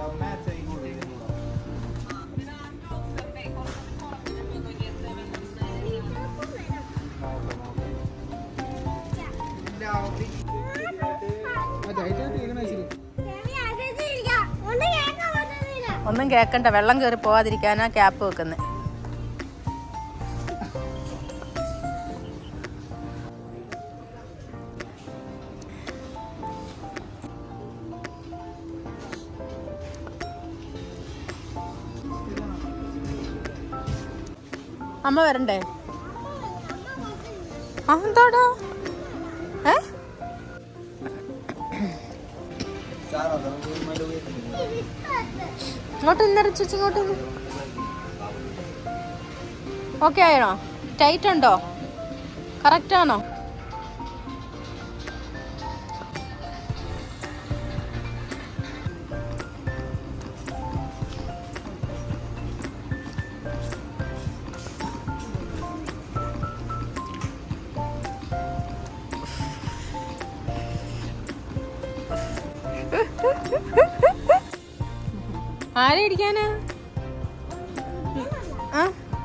ഒന്നും കേക്കണ്ട വെള്ളം കയറി പോവാതിരിക്കാനാ ക്യാപ്പ് വെക്കുന്നത് അമ്മ വരണ്ടേ ആ എന്താടാ ഏ ഇങ്ങോട്ട് ഇന്നര ചേച്ചി ഇങ്ങോട്ട് ഓക്കെ ആണോ ടൈറ്റ് ഉണ്ടോ കറക്റ്റ് ആണോ ആരെ ഇടിക്കാനാ ആ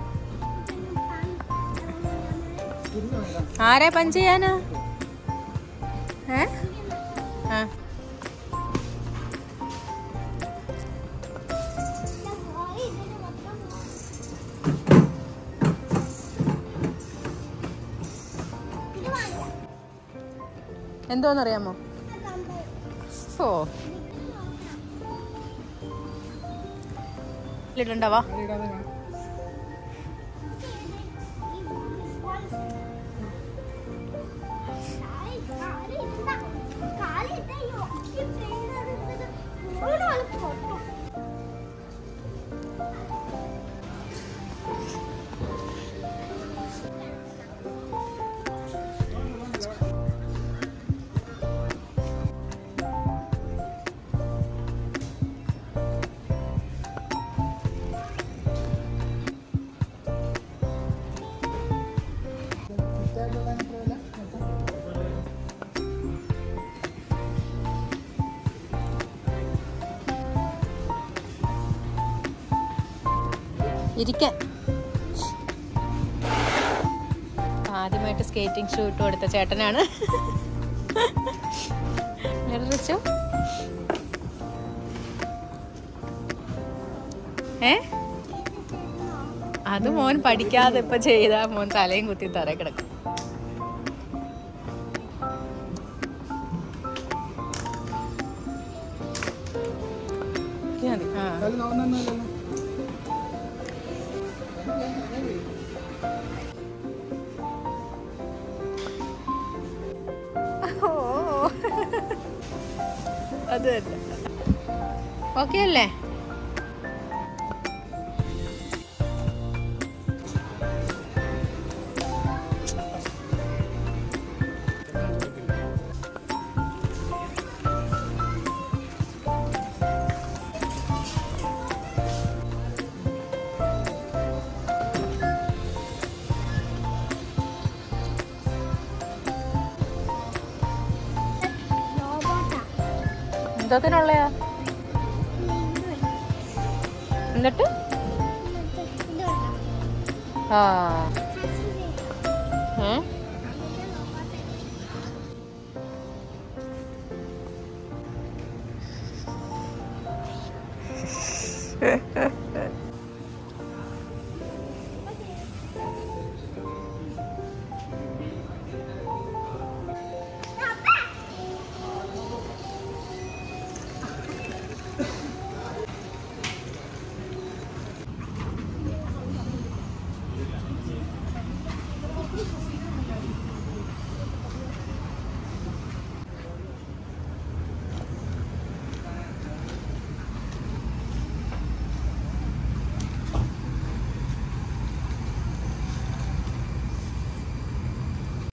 ആരെ പഞ്ച് ചെയ്യാനാ ഏ ആ എന്തോന്നറിയാമോ ഓ ഇടണ്ടവാ ഇരിക്കാൻ ആദ്യമായിട്ട് സ്കേറ്റിംഗ് ഷൂ ഇട്ട് കൊടുത്ത ചേട്ടനാണ് എവിടെ വെച്ചു ഏ അത് മോൻ പഠിക്കാതെ ഇപ്പൊ ചെയ്താ മോൻ തലയും കുത്തി തറ കിടക്കും ഇത് മതി. ആ ഓ അത് തന്നെ ഓക്കെ അല്ലേ എന്തോത്തിനുള്ളയാ എന്നിട്ട് ആ ഏ